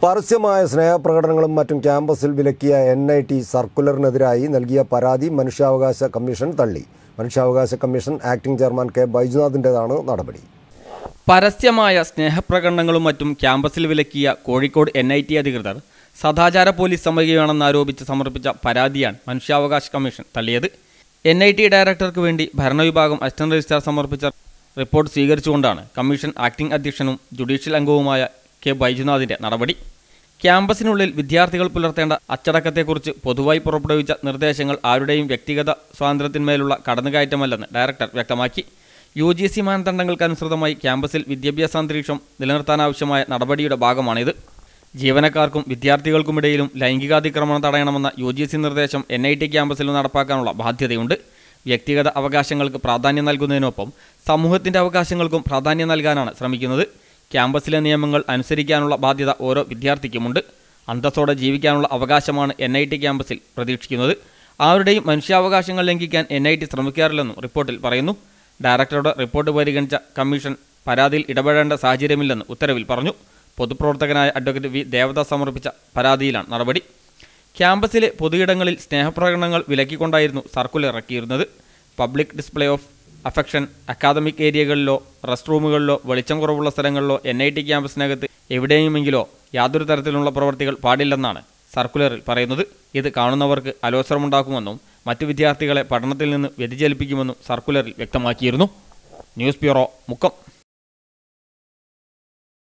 പരസ്യമായ സ്നേഹപ്രകടനങ്ങളും മറ്റും ക്യാമ്പസിൽ വിലക്കിയ എൻ ഐ ടി സർക്കുലറിനെതിരായി നൽകിയ പരാതി മനുഷ്യാവകാശ കമ്മീഷൻ തള്ളി മനുഷ്യാവകാശ കമ്മീഷൻ ആക്ടിംഗ് ചെയർമാൻ കെ ബൈജുനാഥിൻ്റെതാണ് നടപടി പരസ്യമായ സ്നേഹപ്രകടനങ്ങളും മറ്റും ക്യാമ്പസിൽ വിലക്കിയ കോഴിക്കോട് എൻ ഐ ടി അധികൃതർ സദാചാര പോലീസ് സമീപമാണെന്നാരോപിച്ച് സമർപ്പിച്ച പരാതിയാണ് മനുഷ്യാവകാശ കമ്മീഷൻ തള്ളിയത് എൻ ഐ ടി ഡയറക്ടർക്ക് വേണ്ടി ഭരണവിഭാഗം അസിസ്റ്റന്റ് രജിസ്ട്രാർ സമർപ്പിച്ച റിപ്പോർട്ട് സ്വീകരിച്ചുകൊണ്ടാണ് കമ്മീഷൻ ആക്ടിംഗ് അധ്യക്ഷനും ജുഡീഷ്യൽ അംഗവുമായ കെ ബൈജുനാഥിന്റെ നടപടി ക്യാമ്പസിനുള്ളിൽ വിദ്യാർത്ഥികൾ പുലർത്തേണ്ട അച്ചടക്കത്തെക്കുറിച്ച് പൊതുവായി പുറപ്പെടുവിച്ച നിർദ്ദേശങ്ങൾ ആരുടെയും വ്യക്തിഗത സ്വാതന്ത്ര്യത്തിന്മേലുള്ള കടന്നുകയറ്റമല്ലെന്ന് ഡയറക്ടർ വ്യക്തമാക്കി യു ജി സി മാനദണ്ഡങ്ങൾക്കനുസൃതമായി ക്യാമ്പസിൽ വിദ്യാഭ്യാസ അന്തരീക്ഷം നിലനിർത്താനാവശ്യമായ നടപടിയുടെ ഭാഗമാണിത് ജീവനക്കാർക്കും വിദ്യാർത്ഥികൾക്കുമിടയിലും ലൈംഗികാതിക്രമണം തടയണമെന്ന യു ജി സി നിർദ്ദേശം എൻ ഐ ടി ക്യാമ്പസിൽ നടപ്പാക്കാനുള്ള ബാധ്യതയുണ്ട് വ്യക്തിഗത അവകാശങ്ങൾക്ക് പ്രാധാന്യം നൽകുന്നതിനൊപ്പം സമൂഹത്തിന്റെ അവകാശങ്ങൾക്കും പ്രാധാന്യം നൽകാനാണ് ശ്രമിക്കുന്നത് ക്യാമ്പസിലെ നിയമങ്ങൾ അനുസരിക്കാനുള്ള ബാധ്യത ഓരോ വിദ്യാർത്ഥിക്കുമുണ്ട് അന്തസ്സോടെ ജീവിക്കാനുള്ള അവകാശമാണ് എൻ ഐ ടി ക്യാമ്പസിൽ പ്രതീക്ഷിക്കുന്നത് ആരുടെയും മനുഷ്യാവകാശങ്ങൾ ലംഘിക്കാൻ എൻ ഐ ടി ശ്രമിക്കാറില്ലെന്നും റിപ്പോർട്ടിൽ പറയുന്നു ഡയറക്ടറുടെ റിപ്പോർട്ട് പരിഗണിച്ച കമ്മീഷൻ പരാതിയിൽ ഇടപെടേണ്ട സാഹചര്യമില്ലെന്ന് ഉത്തരവിൽ പറഞ്ഞു പൊതുപ്രവർത്തകനായ അഡ്വക്കേറ്റ് വി ദേവദാസ് സമർപ്പിച്ച പരാതിയിലാണ് നടപടി ക്യാമ്പസിലെ പൊതുയിടങ്ങളിൽ സ്നേഹപ്രകടനങ്ങൾ വിലക്കിക്കൊണ്ടായിരുന്നു സർക്കുലർ ഇറക്കിയിരുന്നത് public display of affection academic ഏരിയകളിലോ റെസ്റ്റ് റൂമുകളിലോ വെളിച്ചം കുറവുള്ള സ്ഥലങ്ങളിലോ എൻ ഐ ടി ക്യാമ്പസിനകത്ത് എവിടെയുമെങ്കിലോ യാതൊരു തരത്തിലുള്ള പ്രവർത്തികൾ പാടില്ലെന്നാണ് സർക്കുലറിൽ പറയുന്നത് ഇത് കാണുന്നവർക്ക് അലോസരമുണ്ടാക്കുമെന്നും മറ്റു വിദ്യാർത്ഥികളെ പഠനത്തിൽ നിന്ന് വ്യതിചലിപ്പിക്കുമെന്നും സർക്കുലറിൽ വ്യക്തമാക്കിയിരുന്നു ന്യൂസ് ബ്യൂറോ മുക്കം